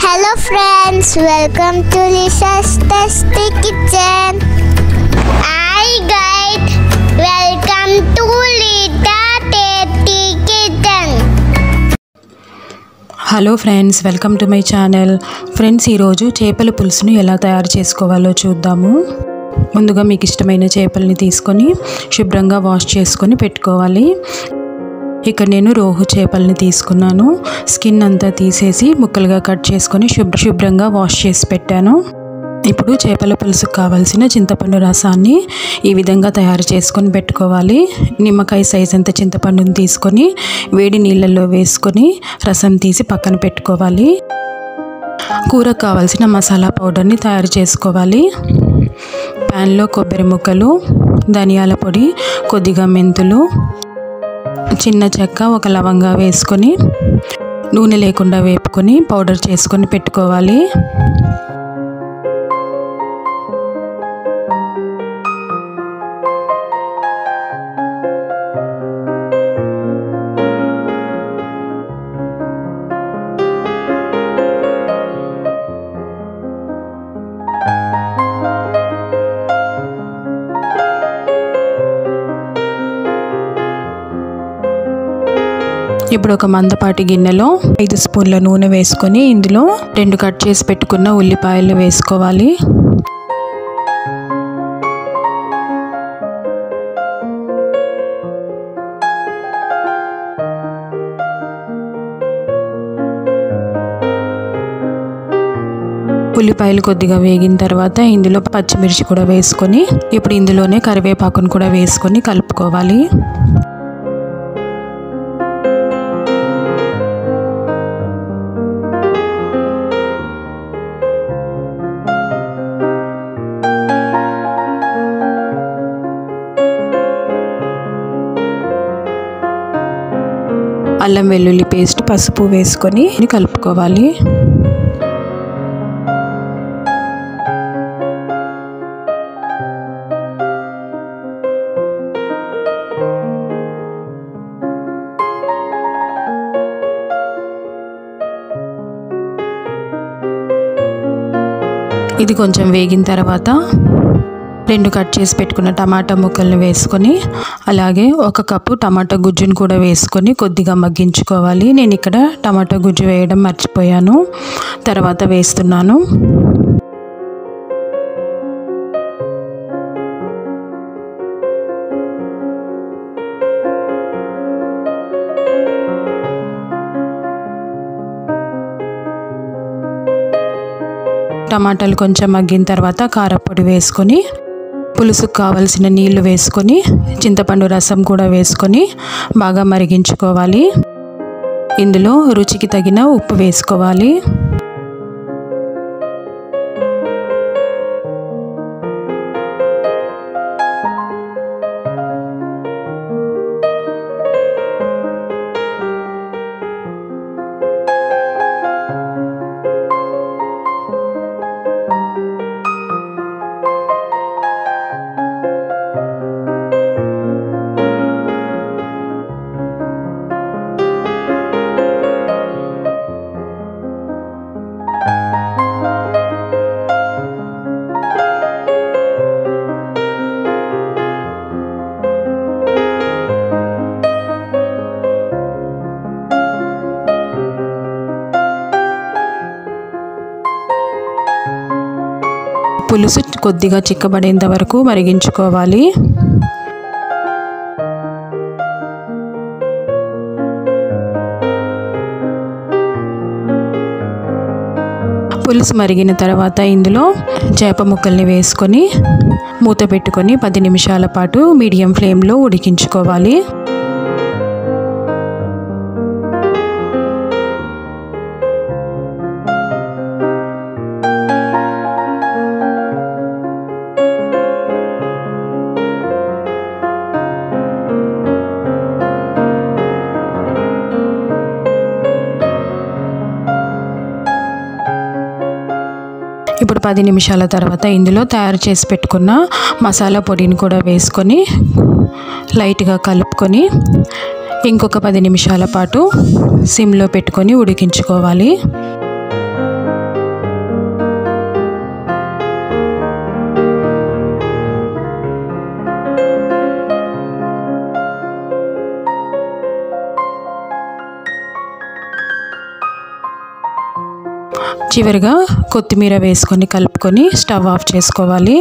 Hello friends, welcome to Lisa's Tasty Kitchen. Hi guys, welcome to Lita Tasty Kitchen. Hello friends welcome to my channel friends ఈరోజు చేపల పులుసును ఎలా తయారు చేసుకోవాలో చూద్దాము ముందుగా మీకు ఇష్టమైన చేపల్ని తీసుకొని శుభ్రంగా వాష్ చేసుకొని పెట్టుకోవాలి ఇక్కడ నేను రోహు చేపల్ని తీసుకున్నాను స్కిన్ అంతా తీసేసి ముక్కలుగా కట్ చేసుకొని శుభ్ర శుభ్రంగా వాష్ చేసి పెట్టాను ఇప్పుడు చేపల పులుసుకు కావాల్సిన చింతపండు రసాన్ని ఈ విధంగా తయారు చేసుకొని పెట్టుకోవాలి నిమ్మకాయ సైజ్ అంత చింతపండుని తీసుకొని వేడి నీళ్ళల్లో వేసుకొని రసం తీసి పక్కన పెట్టుకోవాలి కూరకు కావాల్సిన మసాలా పౌడర్ని తయారు చేసుకోవాలి ప్యాన్లో కొబ్బరి ముక్కలు ధనియాల పొడి కొద్దిగా మెంతులు చిన్న చెక్క ఒక లవంగా వేసుకొని నూనె లేకుండా వేపుకొని పౌడర్ చేసుకొని పెట్టుకోవాలి ఇప్పుడు ఒక మందపాటి గిన్నెలో ఐదు స్పూన్ల నూనె వేసుకొని ఇందులో రెండు కట్ చేసి పెట్టుకున్న ఉల్లిపాయలు వేసుకోవాలి ఉల్లిపాయలు కొద్దిగా వేగిన తర్వాత ఇందులో పచ్చిమిర్చి కూడా వేసుకొని ఇప్పుడు ఇందులోనే కరివేపాకును కూడా వేసుకొని కలుపుకోవాలి అల్లం వెల్లుల్లి పేస్ట్ పసుపు వేసుకొని కలుపుకోవాలి ఇది కొంచెం వేగిన తర్వాత రెండు కట్ చేసి పెట్టుకున్న టమాటా ముక్కల్ని వేసుకొని అలాగే ఒక కప్పు టమాటా గుజ్జును కూడా వేసుకొని కొద్దిగా మగ్గించుకోవాలి నేను ఇక్కడ టమాటా గుజ్జు వేయడం మర్చిపోయాను తర్వాత వేస్తున్నాను టమాటాలు కొంచెం మగ్గిన తర్వాత కారపొడి వేసుకొని పులుసుకు కావలసిన నీళ్లు వేసుకొని చింతపండు రసం కూడా వేసుకొని బాగా మరిగించుకోవాలి ఇందులో రుచికి తగిన ఉప్పు వేసుకోవాలి పులుసు కొద్దిగా చిక్కబడేంత వరకు మరిగించుకోవాలి పులుసు మరిగిన తర్వాత ఇందులో చేప ముక్కల్ని వేసుకొని మూత పెట్టుకొని పది నిమిషాల పాటు మీడియం ఫ్లేమ్లో ఉడికించుకోవాలి ఇప్పుడు పది నిమిషాల తర్వాత ఇందులో తయారు చేసి పెట్టుకున్న మసాలా పొడిని కూడా వేసుకొని లైట్గా కలుపుకొని ఇంకొక పది నిమిషాల పాటు సిమ్లో పెట్టుకొని ఉడికించుకోవాలి చివరిగా కొత్తిమీర వేసుకొని కలుపుకొని స్టవ్ ఆఫ్ చేసుకోవాలి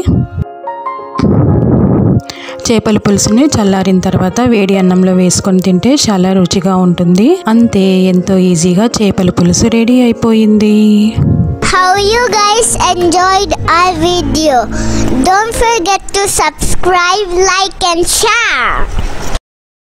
చేపల పులుసుని చల్లారిన తర్వాత వేడి అన్నంలో వేసుకొని తింటే చాలా రుచిగా ఉంటుంది అంతే ఎంతో ఈజీగా చేపల పులుసు రెడీ అయిపోయింది How you guys enjoyed our video. Don't forget to subscribe, like and share.